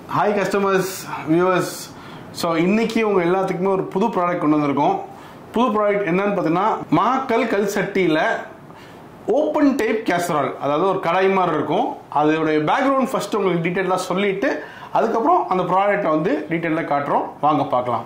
Hi customers viewers so இன்னைக்கு உங்க எல்லாத்துக்குமே ஒரு புது ப்ராடக்ட் கொண்டு வந்திருக்கோம் புது ப்ராடக்ட் என்னன்னு பார்த்தீங்கன்னா மாக்கல் கல் சட்டியில் ஓப்பன் டைப் கேசரால் அதாவது ஒரு கடாய் மாதிரி இருக்கும் அதோடைய பேக்ரவுண்ட் ஃபர்ஸ்ட் உங்களுக்கு டீட்டெயிலாக சொல்லிட்டு அதுக்கப்புறம் அந்த ப்ராடக்ட்டை வந்து டீட்டெயிலாக காட்டுறோம் வாங்க பார்க்கலாம்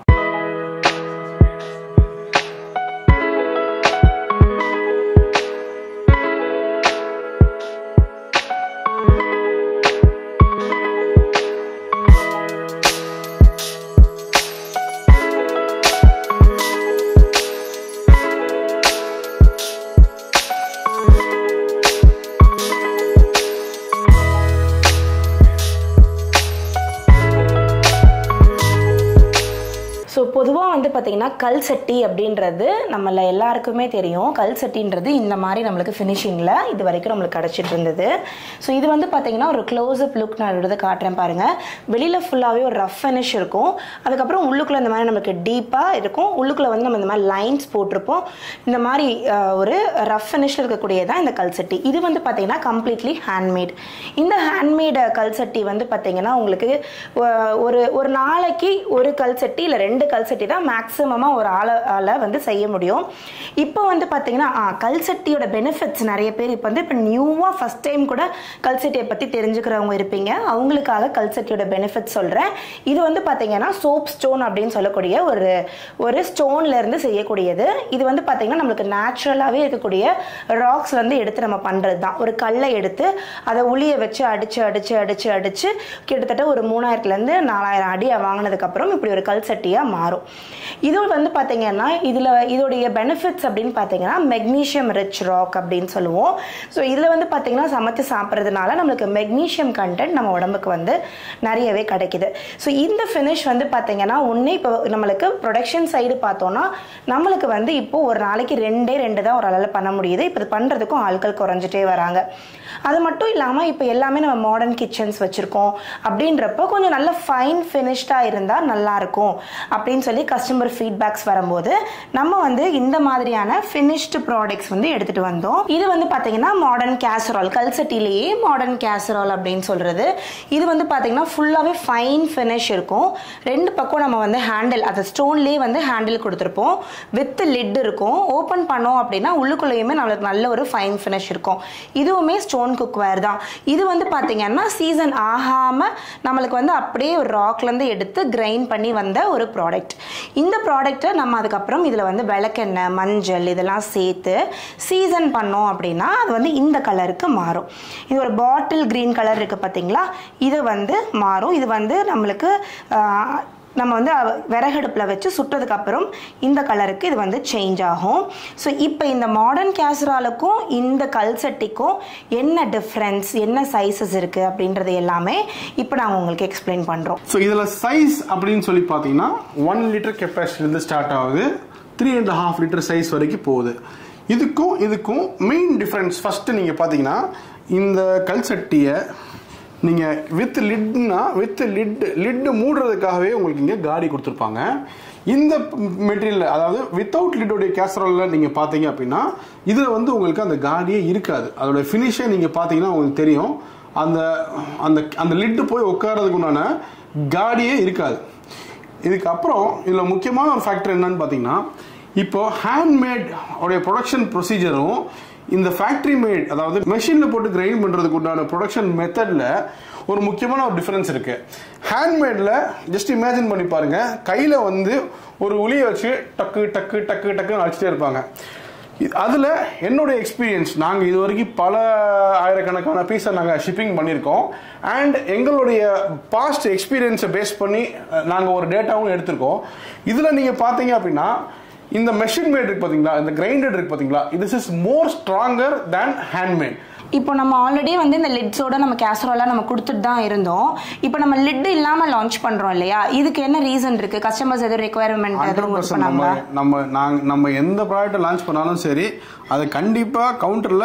ஸோ பொதுவாக வந்து பார்த்தீங்கன்னா கல் சட்டி அப்படின்றது நம்மள எல்லாருக்குமே தெரியும் கல் சட்டின்றது இந்த மாதிரி நம்மளுக்கு ஃபினிஷிங்கில் இது வரைக்கும் நம்மளுக்கு கிடச்சிட்டு இருந்தது ஸோ இது வந்து பார்த்தீங்கன்னா ஒரு க்ளோஸ்அப் லுக் நான் எடுத்து காட்டுறேன் பாருங்கள் வெளியில் ஃபுல்லாகவே ஒரு ரஃப் ஃபினிஷ் இருக்கும் அதுக்கப்புறம் உள்ளுக்குள்ளே இந்த மாதிரி நமக்கு டீப்பாக இருக்கும் உள்ளுக்குள்ளே வந்து நம்ம இந்த மாதிரி லைன்ஸ் போட்டிருப்போம் இந்த மாதிரி அஹ், ஒரு ரஃப் ஃபினிஷில் இருக்கக்கூடியதான் இந்த கல் சட்டி இது வந்து பார்த்தீங்கன்னா கம்ப்ளீட்லி ஹேண்ட்மேட் இந்த ஹேண்ட்மேட் கல் சட்டி வந்து பார்த்தீங்கன்னா உங்களுக்கு அஹ், ஒரு ஒரு நாளைக்கு ஒரு கல் சட்டி இல்லை ரெண்டு கல் சட்டி தான் மேக்ஸிமமாக ஒரு ஆளால் வந்து செய்ய முடியும் இப்போ வந்து பார்த்தீங்கன்னா ஆ, கல் சட்டியோட பெனிஃபிட்ஸ் நிறைய பேர் இப்போ வந்து இப்போ நியூவாக ஃபஸ்ட் டைம் கூட கல் சட்டியை பற்றி தெரிஞ்சுக்கிறவங்க இருப்பீங்க அவங்களுக்காக கல் சட்டியோட பெனிஃபிட்ஸ் சொல்கிறேன் இது வந்து பார்த்தீங்கன்னா சோப் ஸ்டோன் அப்படின்னு சொல்லக்கூடிய ஒரு ஒரு ஸ்டோன்ல இருந்து செய்யக்கூடியது இது வந்து பார்த்தீங்கன்னா நம்மளுக்கு நேச்சுரலாகவே இருக்கக்கூடிய ராக்ஸ் வந்து எடுத்து நம்ம பண்ணுறது தான் ஒரு கல்லை எடுத்து அதை உளியை வச்சு அடித்து அடித்து அடித்து அடித்து கிட்டத்தட்ட ஒரு மூணாயிரத்துலேருந்து நாலாயிரம் அடி வாங்கினதுக்கப்புறம் இப்படி ஒரு கல் சட்டியாக மாறும் இது வந்து பார்த்தீங்கன்னா இதில் இதோடைய பெனிஃபிட்ஸ் அப்படின்னு பார்த்தீங்கன்னா மெக்னீஷியம் ரிச் ராக் அப்படின்னு சொல்லுவோம் ஸோ இதில் வந்து பார்த்தீங்கன்னா சமைச்சு சாப்பிட்றதுனால நம்மளுக்கு மெக்னீஷியம் கண்டென்ட் நம்ம உடம்புக்கு வந்து நிறையவே கிடைக்குது ஸோ இந்த ஃபினிஷ் வந்து பார்த்தீங்கன்னா ஒன்று இப்போ நம்மளுக்கு ப்ரொடக்ஷன் சைடு பார்த்தோன்னா நம்மளுக்கு வந்து இப்போ ஒரு நாளைக்கு ரெண்டே ரெண்டு தான் ஒரு அளவில் பண்ண முடியுது இப்போ இது பண்ணுறதுக்கும் ஆட்கள் குறைஞ்சிட்டே வராங்க அது மட்டும் இல்லாமல் இப்போ எல்லாமே நம்ம மாடர்ன் கிச்சன்ஸ் வச்சுருக்கோம் அப்படின்றப்போ கொஞ்சம் நல்ல ஃபைன் ஃபினிஷ்டாக இருந்தால் நல்லாயிருக்கும் அப்படின்னு சொல்லி கஸ்டமர் ஃபீட்பேக்ஸ் வரும்போது நம்ம வந்து இந்த மாதிரியான ஃபினிஷ்டு ப்ராடக்ட்ஸ் வந்து எடுத்துகிட்டு வந்தோம் இது வந்து பார்த்தீங்கன்னா மாடர்ன் கேசரால் கல்சட்டிலேயே மாடர்ன் கேசரால் அப்படின்னு சொல்கிறது இது வந்து பார்த்தீங்கன்னா ஃபுல்லாகவே ஃபைன் ஃபினிஷ் இருக்கும் ரெண்டு பக்கம் நம்ம வந்து ஹேண்டில் அது ஸ்டோன்லேயே வந்து ஹேண்டில் கொடுத்துருப்போம் வித் லிட் இருக்கும் ஓப்பன் பண்ணோம் அப்படின்னா உள்ளுக்குள்ளேயுமே நம்மளுக்கு நல்ல ஒரு ஃபைன் ஃபினிஷ் இருக்கும் இதுவுமே ஸ்டோன் குக்வேர் தான் இது வந்து பார்த்தீங்கன்னா சீசன் ஆகாமல் நம்மளுக்கு வந்து அப்படியே ஒரு ராக்லேருந்து எடுத்து கிரைண்ட் பண்ணி வந்த ஒரு ப்ராடக்ட் இந்த ப்ராடக்ட்டை நம்ம அதுக்கப்புறம் இதில் வந்து விளக்கெண்ணெய் மஞ்சள் இதெல்லாம் சேர்த்து சீசன் பண்ணோம் அப்படின்னா அது வந்து இந்த கலருக்கு மாறும் இது ஒரு பாட்டில் க்ரீன் கலர் இருக்குது பார்த்தீங்களா இது வந்து மாறும் இது வந்து நம்மளுக்கு ஆஹ், நம்ம வந்து அவ- விறகடுப்பில் வச்சு சுட்டதுக்கு அப்புறம் இந்த கலருக்கு இது வந்து சேஞ்ச் ஆகும் ஸோ இப்போ இந்த மாடர்ன் கேசராலுக்கும் இந்த கல் சட்டிக்கும் என்ன டிஃப்ரென்ஸ் என்ன சைஸஸ் இருக்குது அப்படின்றது எல்லாமே இப்போ நாங்கள் உங்களுக்கு எக்ஸ்பிளைன் பண்ணுறோம் ஸோ இதில் சைஸ் அப்படின்னு சொல்லி பார்த்தீங்கன்னா ஒன் லிட்டர் கெப்பாசிட்டிலேருந்து ஸ்டார்ட் ஆகுது three and half litre size வரைக்கும் போகுது இதுக்கும் இதுக்கும் மெயின் டிஃப்ரென்ஸ் ஃபஸ்ட்டு நீங்கள் பார்த்தீங்கன்னா இந்த கல் சட்டியை நீங்கள் வித் லிட்னா வித் லிட் லிட்டு மூடுறதுக்காகவே உங்களுக்கு இங்கே காடி கொடுத்துருப்பாங்க இந்த மெட்டீரியல் அதாவது வித்தவுட் லிட்டோடைய கேசரோலில் நீங்கள் பார்த்தீங்க அப்படின்னா இதில் வந்து உங்களுக்கு அந்த காடியே இருக்காது அதோட ஃபினிஷை நீங்கள் பார்த்தீங்கன்னா உங்களுக்கு தெரியும் அந்த அந்த அந்த லிட்டு போய் உட்காரதுக்கு உண்டான காடியே இருக்காது இதுக்கப்புறம் இதில் முக்கியமான ஒரு ஃபேக்டர் என்னன்னு பார்த்தீங்கன்னா இப்போ ஹேண்ட்மேட் உடைய ப்ரொடக்ஷன் ப்ரொசீஜரும் இந்த ஃபேக்ட்ரி மேட் அதாவது மெஷினில் போட்டு கிரைண்ட் பண்ணுறதுக்கு உண்டான ப்ரொடக்ஷன் மெத்தடில் ஒரு முக்கியமான ஒரு டிஃபரன்ஸ் இருக்கு ஹேண்ட்மேடில் ஜஸ்ட் இமேஜின் பண்ணி பாருங்க கையில் வந்து ஒரு உளியை வச்சு டக்கு டக்கு டக்கு டக்குன்னு அடிச்சுட்டே இருப்பாங்க இது- அதுல என்னுடைய எக்ஸ்பீரியன்ஸ் நாங்க இது வரைக்கும் பல ஆயிரக்கணக்கான பீஸை நாங்க ஷிப்பிங் பண்ணியிருக்கோம் அண்ட் எங்களுடைய பாஸ்ட் எக்ஸ்பீரியன்ஸை பேஸ் பண்ணி அஹ், நாங்க ஒரு டேட்டாவும் எடுத்திருக்கோம் இதுல நீங்க பாத்தீங்க அப்படின்னா இந்த மெஷின் மேட் இருக்கு பாத்தீங்களா இந்த கிரைண்டர் இருக்கு பாத்தீங்களா this is more stronger than handmade இப்போ நம்ம ஆல்ரெடி வந்து இந்த லிட்ஸோட நம்ம கேசரோலாம் நம்ம கொடுத்துட்டு தான் இருந்தோம் இப்போ நம்ம லிட் இல்லாமல் லான்ச் பண்ணுறோம் இல்லையா இதுக்கு என்ன ரீசன் இருக்கு கஸ்டமர்ஸ் எதுவும் ரெக்குவயர்மெண்ட் ஹண்ட்ரட் எதுவும் இது பர்சன்ட் நம்ம பண்ணாங்களா நம்ம நாங்க நம்ம எந்த ப்ராடக்ட்டை லான்ச் பண்ணாலும் சரி அது கண்டிப்பாக கவுண்டரில்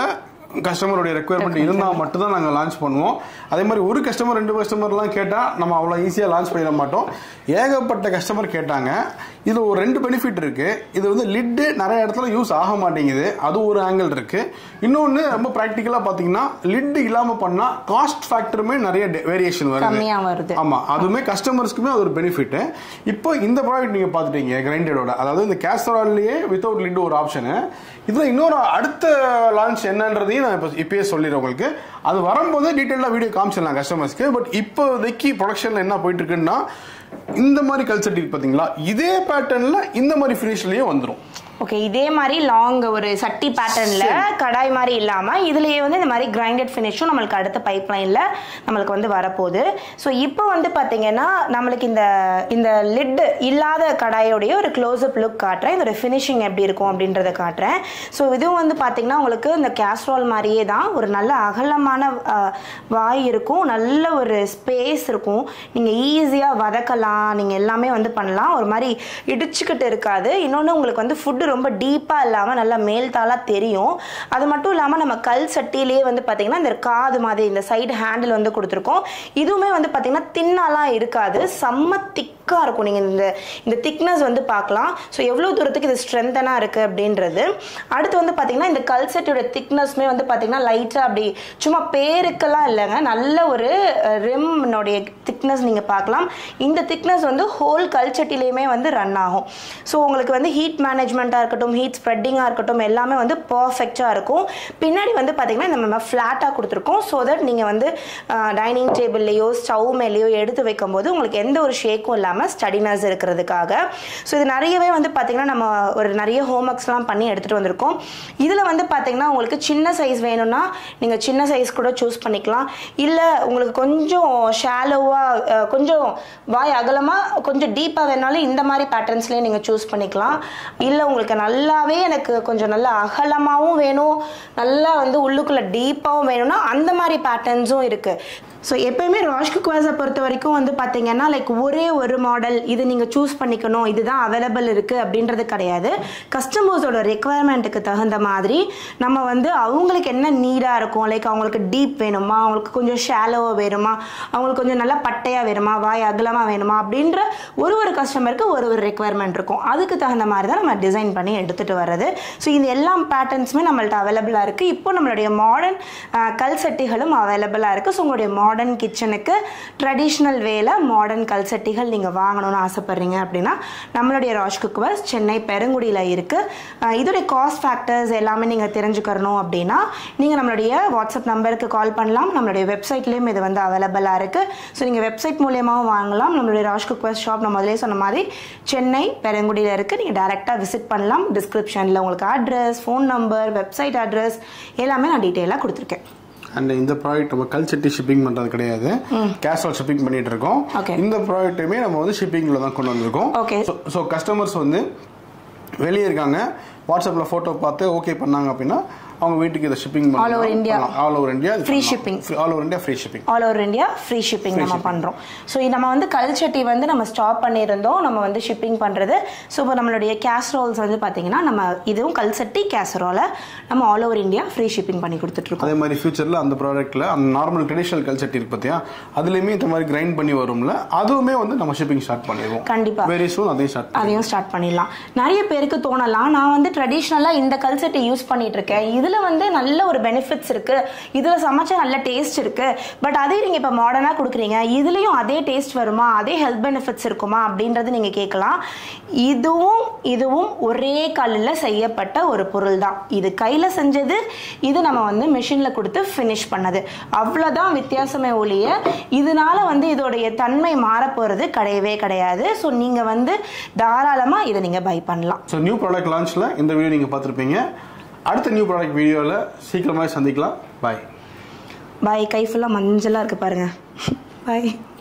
கஸ்டமருடைய ரெக்குயர்மெண்ட் இருந்தால் மட்டும்தான் நாங்கள் லான்ச் பண்ணுவோம் அதே மாதிரி ஒரு கஸ்டமர் ரெண்டு கஸ்டமர்லாம் கேட்டால் நம்ம அவ்வளோ ஈஸியாக லான்ச் பண்ணிட மாட்டோம் ஏகப்பட்ட கஸ்டமர் கேட்டாங்க இது ஒரு ரெண்டு பெனிஃபிட் இருக்கு இது வந்து லிட்டு நிறைய இடத்துல யூஸ் ஆக மாட்டேங்குது அது ஒரு ஆங்கிள் இருக்கு இன்னொன்று ரொம்ப ப்ராக்டிக்கலாக பார்த்தீங்கன்னா லிட்டு இல்லாமல் பண்ணால் காஸ்ட் ஃபேக்டருமே நிறைய வேரியேஷன் வருது கம்மியா வருது ஆமா அதுவுமே கஸ்டமர்ஸ்க்குமே அது ஒரு பெனிஃபிட் இப்போ இந்த ப்ராடக்ட் நீங்க பாத்துட்டீங்க கிரைண்டடோட அதாவது இந்த கேஸ்ட்ரால்லையே வித்தவுட் லிட் ஒரு ஆப்ஷனு இதுல இன்னொரு அடுத்த லான்ச் என்னன்றதையும் நான் இப்போ இப்பயே சொல்லிடுறேன் உங்களுக்கு அது வரும்போது டீட்டெயிலாக வீடியோ காமிச்சிடலாம் கஸ்டமர்ஸ்க்கு பட் இப்போதைக்கு ப்ரொடக்ஷன்ல என்ன போயிட்டு இருக்குன்னா இந்த மாதிரி கல்ச்சர் பார்த்தீங்களா இதே பேட்டர்ன்ல இந்த மாதிரி ஃபினிஷ்லயும் வந்துடும் ஓகே இதே மாதிரி லாங் ஒரு சட்டி பேட்டர்ன்ல கடாய் மாதிரி இல்லாம இதுலயே வந்து இந்த மாதிரி கிரைண்டட் ஃபினிஷும் நம்மளுக்கு அடுத்த பைப் லைன்ல நம்மளுக்கு வந்து வரப்போகுது ஸோ இப்போ வந்து பாத்தீங்கன்னா நம்மளுக்கு இந்த இந்த லிட் இல்லாத கடாயோடைய ஒரு க்ளோஸ்அப் லுக் காட்டுறேன் இதோட ஃபினிஷிங் எப்படி இருக்கும் அப்படின்றத காட்டுறேன் ஸோ இதுவும் வந்து பாத்தீங்கன்னா உங்களுக்கு இந்த கேஸ்ட்ரால் மாதிரியே தான் ஒரு நல்ல அகலமான அஹ், வாய் இருக்கும் நல்ல ஒரு ஸ்பேஸ் இருக்கும் நீங்க ஈஸியா வதக்கலாம் நீங்க எல்லாமே வந்து பண்ணலாம் ஒரு மாதிரி இடிச்சுக்கிட்டு இருக்காது இன்னொன்று உங்களுக்கு வந்து ஃபுட்டு ரொம்ப டீப்பாக இல்லாமல் நல்லா மேல்தாளாக தெரியும் அது மட்டும் இல்லாமல் நம்ம கல் சட்டியிலேயே வந்து பார்த்தீங்கன்னா இந்த காது மாதிரி இந்த சைடு ஹேண்டில் வந்து கொடுத்துருக்கோம் இதுவுமே வந்து பார்த்தீங்கன்னா தின்னாலாம் இருக்காது செம்ம திக்காக இருக்கும் நீங்கள் இந்த இந்த திக்னஸ் வந்து பார்க்கலாம் ஸோ எவ்வளோ தூரத்துக்கு இது ஸ்ட்ரென்தனாக இருக்குது அப்படின்றது அடுத்து வந்து பார்த்தீங்கன்னா இந்த கல் சட்டியோட திக்னஸ்மே வந்து பார்த்தீங்கன்னா லைட்டாக அப்படி சும்மா பேருக்கெல்லாம் இல்லைங்க நல்ல ஒரு ரிம்னுடைய திக்னஸ் நீங்கள் பார்க்கலாம் இந்த திக்னஸ் வந்து ஹோல் கல்ச்சட்டிலையுமே வந்து ரன் ஆகும் ஸோ உங்களுக்கு வந்து ஹீட் மேனேஜ்மெண்ட்டாக இருக்கட்டும் ஹீட் ஸ்ப்ரெட்டிங்காக இருக்கட்டும் எல்லாமே வந்து பர்ஃபெக்டாக இருக்கும் பின்னாடி வந்து பார்த்தீங்கன்னா இந்த நம்ம ஃப்ளாட்டாக கொடுத்துருக்கோம் ஸோ தட் நீங்கள் வந்து டைனிங் டேபிள்லேயோ ஸ்டவ் மேலேயோ எடுத்து வைக்கும்போது உங்களுக்கு எந்த ஒரு ஷேக்கும் இல்லாமல் ஸ்டடினஸ் இருக்கிறதுக்காக ஸோ இது நிறையவே வந்து பார்த்தீங்கன்னா நம்ம ஒரு நிறைய ஹோம்ஒர்க்ஸ்லாம் பண்ணி எடுத்துகிட்டு வந்திருக்கோம் இதில் வந்து பார்த்தீங்கன்னா உங்களுக்கு சின்ன சைஸ் வேணும்னா நீங்கள் சின்ன சைஸ் கூட சூஸ் பண்ணிக்கலாம் இல்லை உங்களுக்கு கொஞ்சம் ஷாலோவாக கொஞ்சம் வாய் அகலமாக கொஞ்சம் டீப்பாக வேணாலும் இந்த மாதிரி பேட்டர்ன்ஸ்லேயே நீங்கள் சூஸ் பண்ணிக்கலாம் இல்லை உங்களுக்கு நல்லாவே எனக்கு கொஞ்சம் நல்லா அகலமாகவும் வேணும் நல்லா வந்து உள்ளுக்குள்ளே டீப்பாகவும் வேணும்னா அந்த மாதிரி பேட்டர்ன்ஸும் இருக்குது ஸோ எப்பயுமே ராஷ் குக்வாஸை பொறுத்த வரைக்கும் வந்து பார்த்தீங்கன்னா லைக் ஒரே ஒரு மாடல் இது நீங்கள் சூஸ் பண்ணிக்கணும் இதுதான் அவைலபிள் இருக்குது அப்படின்றது கிடையாது கஸ்டமர்ஸோட ரெக்குவயர்மெண்ட்டுக்கு தகுந்த மாதிரி நம்ம வந்து அவங்களுக்கு என்ன நீடாக இருக்கும் லைக் அவங்களுக்கு டீப் வேணுமா அவங்களுக்கு கொஞ்சம் ஷாலோவாக வேணுமா அவங்களுக்கு கொஞ்சம் நல்லா பட்டையாக வேணுமா வாய் அகலமாக வேணுமா அப்படின்ற ஒரு ஒரு கஸ்டமருக்கு ஒரு ஒரு ரெக்குவயர்மெண்ட் இருக்கும் அதுக்கு தகுந்த மாதிரி தான் நம்ம டிசைன் பண்ணி எடுத்துகிட்டு வர்றது ஸோ இது எல்லா பேட்டர்ன்ஸுமே நம்மள்ட்ட அவைலபிளாக இருக்குது இப்போ நம்மளுடைய மாடர்ன் கல் சட்டிகளும் அவைலபிளாக இருக்குது ஸோ உங்களுடைய மாடர்ன் கிச்சனுக்கு ட்ரெடிஷ்னல் வேல மாடர்ன் கல் சட்டிகள் நீங்கள் வாங்கணும்னு ஆசைப்பட்றீங்க அப்படின்னா நம்மளுடைய ராஷ் குக்வர்ஸ் சென்னை பெருங்குடியில் இருக்குது இதோடைய காஸ்ட் ஃபேக்டர்ஸ் எல்லாமே நீங்கள் தெரிஞ்சுக்கணும் அப்படின்னா நீங்கள் நம்மளுடைய வாட்ஸ்அப் நம்பருக்கு கால் பண்ணலாம் நம்மளுடைய வெப்சைட்லேயும் இது வந்து அவைலபிளாக இருக்குது ஸோ நீங்கள் வெப்சைட் மூலியமாகவும் வாங்கலாம் நம்மளுடைய ராஷ் குக்வர்ஸ் ஷாப் நான் முதலே சொன்ன மாதிரி சென்னை பெருங்குடியில் இருக்குது நீங்கள் டேரெக்டாக விசிட் பண்ணலாம் டிஸ்கிரிப்ஷனில் உங்களுக்கு address phone number website address எல்லாமே நான் டீட்டெயிலாக கொடுத்துருக்கேன் அண்ட் இந்த ப்ராடக்ட் நம்ம கல் சட்டி ஷிப்பிங் பண்றது கிடையாது கேஷ் ஷிப்பிங் பண்ணிட்டு இருக்கோம் Okay. இந்த ப்ராடக்ட்டுமே நம்ம வந்து ஷிப்பிங்ல தான் கொண்டு வந்திருக்கோம் Okay. ஸோ கஸ்டமர்ஸ் வந்து வெளியே இருக்காங்க வாட்ஸ்அப்ல போட்டோ பார்த்து ஓகே பண்ணாங்க அப்படின்னா அவங்க வீட்டுக்கு இதை shipping All over India. All over India Free shipping. All over India free shipping all over India free shipping நம்ம பண்ணுறோம் ஸோ நம்ம வந்து கல் சட்டி வந்து நம்ம ஸ்டாப் பண்ணியிருந்தோம் நம்ம வந்து ஷிப்பிங் பண்ணுறது ஸோ இப்போ நம்மளுடைய கேஸ்ரோல்ஸ் வந்து பார்த்தீங்கன்னா நம்ம இதுவும் கல் சட்டி கேசரோலை நம்ம all over India free shipping பண்ணி கொடுத்துட்ருக்கோம் அதே மாதிரி ஃபியூச்சர்ல அந்த ப்ராடக்ட்ல அந்த நார்மல் ட்ரெடிஷனல் கல் சட்டி இருக்கு பார்த்தியா அதுலயுமே இந்த மாதிரி கிரைண்ட் பண்ணி வரும்ல அதுவுமே வந்து நம்ம ஷிப்பிங் ஸ்டார்ட் பண்ணிடுவோம் கண்டிப்பா. வெரி சூன் அதையும் ஸ்டார்ட் அதையும் ஸ்டார்ட் பண்ணிடலாம் நிறைய பேருக்கு தோணலாம் நான் வந்து ட்ரெடிஷ்னலாக இந்த கல் செட்டை யூஸ் பண்ணிட்டு இருக்கேன் இதில் வந்து நல்ல ஒரு பெனிஃபிட்ஸ் இருக்கு இதில் சமைச்சா நல்ல டேஸ்ட் இருக்கு பட் அதே நீங்கள் இப்போ மாடர்னாக கொடுக்குறீங்க இதுலேயும் அதே டேஸ்ட் வருமா அதே ஹெல்த் பெனிஃபிட்ஸ் இருக்குமா அப்படின்றது நீங்கள் கேட்கலாம் இதுவும் இதுவும் ஒரே கல்லில் செய்யப்பட்ட ஒரு பொருள் தான் இது கையில் செஞ்சது இது நம்ம வந்து மிஷினில் கொடுத்து ஃபினிஷ் பண்ணது அவ்வளோதான் வித்தியாசமே ஒழிய இதனால வந்து இதோடைய தன்மை மாறப்போகிறது கிடையவே கிடையாது ஸோ நீங்கள் வந்து தாராளமாக இதை நீங்கள் பை பண்ணலாம் ஸோ நியூ ப்ராடக்ட் லான்ச்சில் இந்த வீடியோ நீங்கள் பார்த்துருப்பீங்க அடுத்த நியூ ப்ராடக்ட் வீடியோவில் சீக்கிரமாக சந்திக்கலாம் பாய் பாய் கை ஃபுல்லாக மஞ்சளாக இருக்கு பாருங்க பாய்